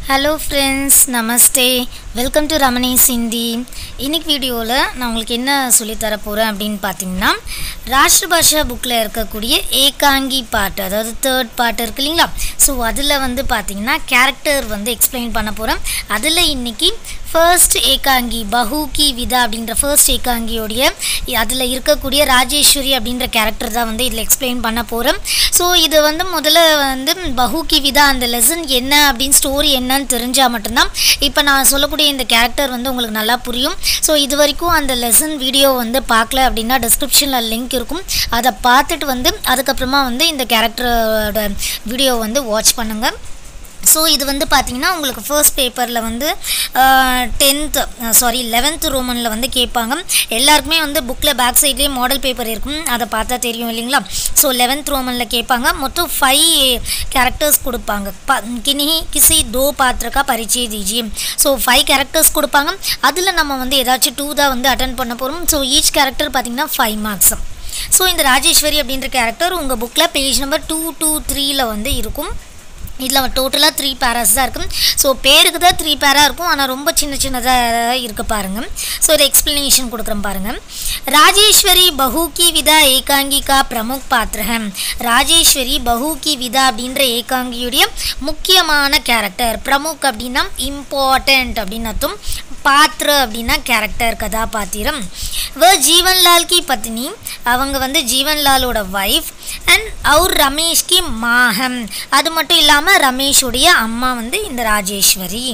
hello friends namaste welcome to ரமணீஸ் ஹிந்தி இன்னைக்கு வீடியோவில் நான் உங்களுக்கு என்ன சொல்லித்தர போகிறேன் அப்படின்னு பார்த்தீங்கன்னா ராஷ்டிர பாஷா புக்கில் இருக்கக்கூடிய ஏகாங்கி பாட்டு அதாவது தேர்ட் பாட்டு இருக்கு இல்லைங்களா ஸோ அதில் வந்து பார்த்தீங்கன்னா கேரக்டர் வந்து எக்ஸ்பிளைன் பண்ண போகிறேன் அதில் இன்னைக்கு ஃபர்ஸ்ட் ஏகாங்கி பஹு கி விதா அப்படின்ற ஃபர்ஸ்ட் ஏகாங்கியோடைய அதில் இருக்கக்கூடிய ராஜேஸ்வரி அப்படின்ற கேரக்டர் தான் வந்து இதில் எக்ஸ்பிளைன் பண்ண போகிறேன் ஸோ இது வந்து முதல்ல வந்து பஹு கி விதா அந்த லெசன் என்ன அப்படின்னு ஸ்டோரி என்னன்னு தெரிஞ்சால் மட்டும்தான் இப்போ நான் சொல்லக்கூடிய இந்த கேரக்டர் வந்து உங்களுக்கு நல்லா புரியும் ஸோ இது வரைக்கும் அந்த லெசன் வீடியோ வந்து பார்க்கல அப்படின்னா டிஸ்கிரிப்ஷனில் லிங்க் இருக்கும் அதை பார்த்துட்டு வந்து அதுக்கப்புறமா வந்து இந்த கேரக்டரோட வீடியோ வந்து வாட்ச் பண்ணுங்கள் ஸோ இது வந்து பார்த்தீங்கன்னா உங்களுக்கு ஃபர்ஸ்ட் பேப்பரில் வந்து டென்த்து சாரி லெவன்த்து ரோமனில் வந்து கேட்பாங்க எல்லாருக்குமே வந்து புக்கில் பேக் சைட்லேயே மாடல் பேப்பர் இருக்கும் அதை பார்த்தா தெரியும் இல்லைங்களா ஸோ லெவன்த் ரோமனில் கேட்பாங்க மொத்தம் ஃபைவ் கேரக்டர்ஸ் கொடுப்பாங்க ப கினி கிசி தோ பாத்திரக்கா பரிச்சய தீஜி ஸோ ஃபைவ் கேரக்டர்ஸ் கொடுப்பாங்க அதில் நம்ம வந்து ஏதாச்சும் டூ தான் வந்து அட்டன் பண்ண போகிறோம் ஸோ ஈச் கேரக்டர் பார்த்திங்கன்னா ஃபைவ் மார்க்ஸ் ஸோ இந்த ராஜேஸ்வரி அப்படின்ற கேரக்டர் உங்கள் புக்கில் பேஜ் நம்பர் டூ டூ த்ரீயில் வந்து இருக்கும் இதில் டோட்டலாக த்ரீ பேராஸ் தான் இருக்கும் ஸோ பேருக்கு தான் த்ரீ பேராக இருக்கும் ஆனால் ரொம்ப சின்ன சின்னதாக இருக்க பாருங்கள் ஸோ இதை எக்ஸ்ப்ளனேஷன் கொடுக்குறேன் பாருங்கள் ராஜேஸ்வரி பஹு கி விதா ஏகாங்கிகா பிரமுக் பாத்திரகம் ராஜேஸ்வரி பஹு கி விதா அப்படின்ற ஏகாங்கியுடைய முக்கியமான கேரக்டர் பிரமுக் அப்படின்னா இம்பார்ட்டண்ட் அப்படின்னு அர்த்தம் பாத்திர அப்படின்னா கேரக்டர் கதாபாத்திரம் வ ஜீவன்லால் கி பத்னி அவங்க வந்து ஜீவன்லாலோட ஒய்ஃப் அண்ட் அவர் ரமேஷ்கி மாகம் அது மட்டும் இல்லாமல் ரமேஷுடைய அம்மா வந்து இந்த ராஜேஸ்வரி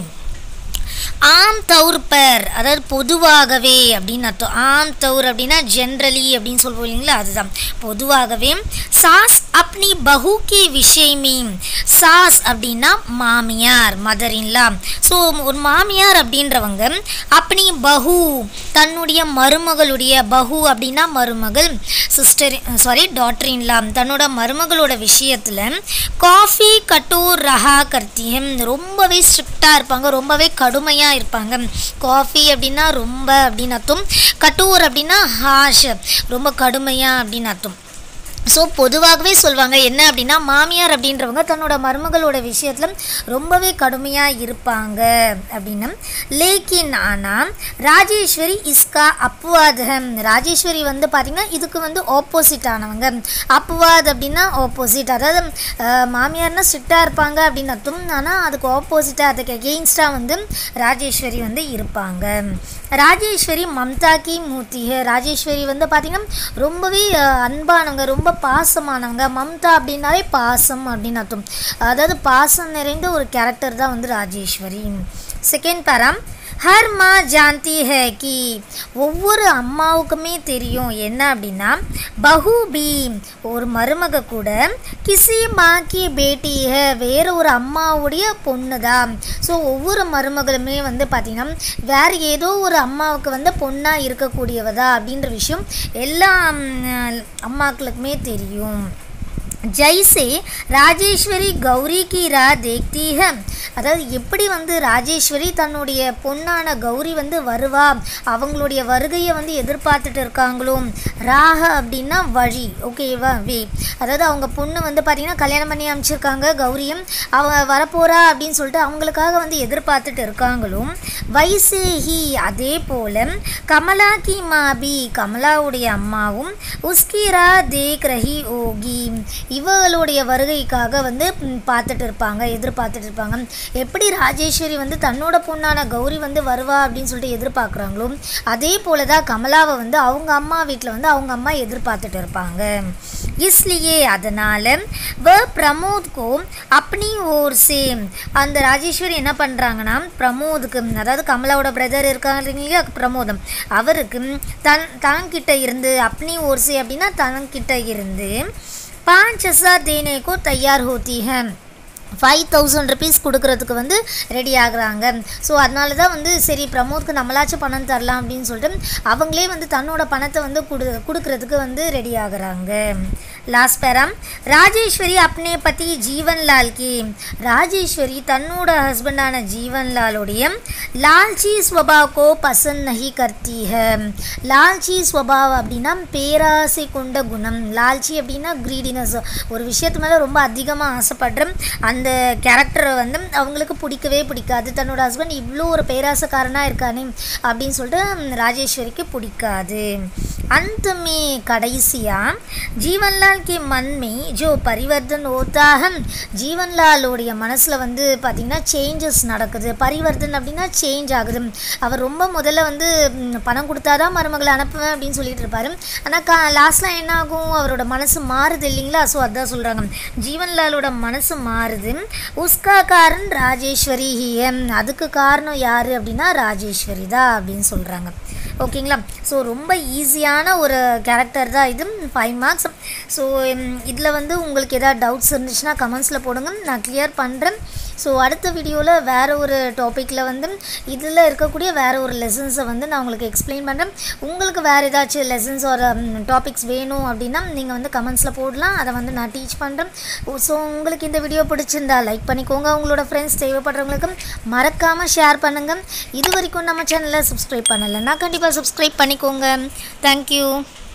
ஆம் தௌர் பர் அதாவது பொதுவாகவே அப்படின்னு அர்த்தம் ஆம் தௌர் அப்படின்னா ஜென்ரலி அப்படின்னு சொல்லுவோம் இல்லைங்களா அதுதான் பொதுவாகவே சாஸ் அப்னி பஹு கி விஷயமி சாஸ் அப்படின்னா மாமியார் மதர் இன்லா ஸோ ஒரு மாமியார் அப்படின்றவங்க அப்னி பஹு தன்னுடைய மருமகளுடைய பஹு அப்படின்னா மருமகள் சிஸ்டர் சாரி டாக்டர் இன்லா தன்னோட மருமகளோட விஷயத்தில் காஃபி கட்டூர் ரஹா கர்த்தியம் ரொம்பவே ஸ்ட்ரிக்டாக இருப்பாங்க ரொம்பவே கடுமையாக இருப்பாங்க காஃபி அப்படின்னா ரொம்ப அப்படின்னு அர்த்தம் கட்டூர் அப்படின்னா ஹாஷ் ரொம்ப கடுமையாக அப்படின்னு அர்த்தம் ஸோ பொதுவாகவே சொல்லுவாங்க என்ன அப்படின்னா மாமியார் அப்படின்றவங்க தன்னோட மருமகளோட விஷயத்தில் ரொம்பவே கடுமையாக இருப்பாங்க அப்படின்னு லேக்கின் ஆனால் ராஜேஸ்வரி இஸ்கா அப்புவாதம் ராஜேஸ்வரி வந்து பார்த்திங்கன்னா இதுக்கு வந்து ஆப்போசிட் ஆனவங்க அப்புவாத் அப்படின்னா ஆப்போசிட் அதாவது மாமியார்னா ஸ்ட்ரிக்டாக இருப்பாங்க அப்படின்னு அர்த்தம் ஆனால் அதுக்கு ஆப்போசிட்டாக அதுக்கு எகெயின்ஸ்டாக வந்து ராஜேஸ்வரி வந்து இருப்பாங்க ராஜேஸ்வரி மம்தா கி மூர்த்திக ராஜேஸ்வரி வந்து பார்த்திங்கன்னா ரொம்பவே அன்பானவங்க ரொம்ப பாசமானவங்க மம்தா அப்படின்னாலே பாசம் அப்படின்னு அர்த்தம் அதாவது பாசம் நிறைந்த ஒரு கேரக்டர் தான் வந்து ராஜேஸ்வரி செகண்ட் பேராம் ஹர் மா ஜான்தி ஹே கி ஒவ்வொரு அம்மாவுக்குமே தெரியும் என்ன அப்படின்னா பஹு பி ஒரு மருமக கூட கிசி மா கி பேட்டி ஹே வேற ஒரு அம்மாவுடைய பொண்ணு தான் ஸோ ஒவ்வொரு மருமகளுமே வந்து பார்த்திங்கன்னா வேறு ஏதோ ஒரு அம்மாவுக்கு வந்து பொண்ணாக இருக்கக்கூடியவதா அப்படின்ற விஷயம் எல்லா அம்மாக்களுக்குமே தெரியும் ஜெய்சே ராஜேஸ்வரி கௌரி கி ரா தேக்தி ஹ அதாவது எப்படி வந்து ராஜேஸ்வரி தன்னுடைய பொண்ணான கௌரி வந்து வருவா அவங்களுடைய வருகையை வந்து எதிர்பார்த்துட்டு இருக்காங்களோ ராக அப்படின்னா வழி ஓகேவா வே அதாவது அவங்க பொண்ணு வந்து பார்த்திங்கன்னா கல்யாணம் பண்ணி அமைச்சிருக்காங்க கௌரியும் அவ வரப்போகிறா அப்படின்னு சொல்லிட்டு அவங்களுக்காக வந்து எதிர்பார்த்துட்டு இருக்காங்களோ வைசேஹி அதே போல் கமலா கி மாபி கமலாவுடைய அம்மாவும் உஸ்கிரா தேக் ரஹி ஓகி இவங்களுடைய வருகைக்காக வந்து பார்த்துட்டு இருப்பாங்க எதிர்பார்த்துட்டு இருப்பாங்க எப்படி ராஜேஸ்வரி வந்து தன்னோட பொண்ணான கௌரி வந்து வருவா அப்படின்னு சொல்லிட்டு எதிர்பார்க்குறாங்களோ அதே போல தான் கமலாவை வந்து அவங்க அம்மா வீட்டில் வந்து அவங்க அம்மா எதிர்பார்த்துட்டு இருப்பாங்க இஸ்லியே அதனால் வ பிரமோத்கோ அப்படி ஓர் சேம் அந்த ராஜேஸ்வரி என்ன பண்ணுறாங்கன்னா பிரமோதுக்கு அதாவது கமலாவோட பிரதர் இருக்காங்க இல்லையா பிரமோதம் அவருக்கு தன் தன்கிட்ட இருந்து அப்படி ஓர் சே அப்படின்னா தன்கிட்ட இருந்து पाँच हज़ार देने को तैयार होती है ஃபைவ் தௌசண்ட் ருபீஸ் கொடுக்கறதுக்கு வந்து ரெடி ஆகுறாங்க ஸோ அதனால தான் வந்து சரி பிரமோத்க்கு நம்மளாச்சும் பணம் தரலாம் அப்படின்னு சொல்லிட்டு அவங்களே வந்து தன்னோட பணத்தை வந்து கொடு கொடுக்கறதுக்கு வந்து ரெடி ஆகுறாங்க லாஸ்ட் பேரா ராஜேஸ்வரி அப்னே பத்தி ஜீவன்லால் கி ராஜேஸ்வரி தன்னோட ஹஸ்பண்டான ஜீவன்லாலுடைய லால்ச்சி ஸ்வபாவ் கோ பசந்த் நஹி கர்த்தி ஹை லால்ச்சி ஸ்வபாவ் அப்படின்னா பேராசை கொண்ட குணம் லால்ச்சி அப்படின்னா கிரீடினஸ் ஒரு விஷயத்து மேலே ரொம்ப அதிகமாக ஆசைப்படுற அந்த கேரக்டரை வந்து அவங்களுக்கு பிடிக்கவே பிடிக்காது தன்னோட ஹஸ்பண்ட் இவ்வளோ ஒரு பேராசைக்காரனாக இருக்கானே அப்படின்னு சொல்லிட்டு ராஜேஸ்வரிக்கு பிடிக்காது अंत में கடைசியா ஜீவன்லால் கே மன் மே ஜோ பரிவர்த்தன் ஓத்தாகம் ஜீவன்லாலோடைய மனசில் வந்து பார்த்திங்கன்னா சேஞ்சஸ் நடக்குது பரிவர்த்தன் அப்படின்னா சேஞ்ச் ஆகுது அவர் ரொம்ப முதல்ல வந்து ம், பணம் கொடுத்தாதான் மருமகளை அனுப்புவேன் அப்படின்னு சொல்லிட்டு இருப்பாரு ஆனால் கா லாஸ்ட்டில் என்ன ஆகும் அவரோட மனசு மாறுது இல்லைங்களா ஸோ அதான் சொல்கிறாங்க ஜீவன்லாலோட மனசு மாறுது உஸ்கா காரன் ராஜேஸ்வரி ஹியம் அதுக்கு காரணம் யார் அப்படின்னா ராஜேஸ்வரி தான் அப்படின்னு சொல்கிறாங்க ஓகேங்களா ஸோ ரொம்ப ஈஸியான ஒரு கேரக்டர் தான் இது ஃபைவ் மார்க்ஸ் ஸோ இதில் வந்து உங்களுக்கு எதாவது டவுட்ஸ் இருந்துச்சுன்னா கமெண்ட்ஸில் போடுங்க நான் கிளியர் பண்ணுறேன் ஸோ அடுத்த வீடியோவில் வேறு ஒரு டாப்பிக்கில் வந்து இதில் இருக்கக்கூடிய வேறு ஒரு லெசன்ஸை வந்து நான் உங்களுக்கு எக்ஸ்பிளைன் பண்ணுறேன் உங்களுக்கு வேறு ஏதாச்சும் லெசன்ஸ் ஒரு டாபிக்ஸ் வேணும் அப்படின்னா நீங்கள் வந்து கமெண்ட்ஸில் போடலாம் அதை வந்து நான் டீச் பண்ணுறேன் ஸோ உங்களுக்கு இந்த வீடியோ பிடிச்சிருந்தா லைக் பண்ணிக்கோங்க உங்களோட ஃப்ரெண்ட்ஸ் தேவைப்படுறவங்களுக்கு மறக்காமல் ஷேர் பண்ணுங்கள் இது வரைக்கும் நம்ம சேனலை சப்ஸ்கிரைப் பண்ணலைன்னா கண்டிப்பாக சப்ஸ்கிரைப் பண்ணிக்கோங்க தேங்க்யூ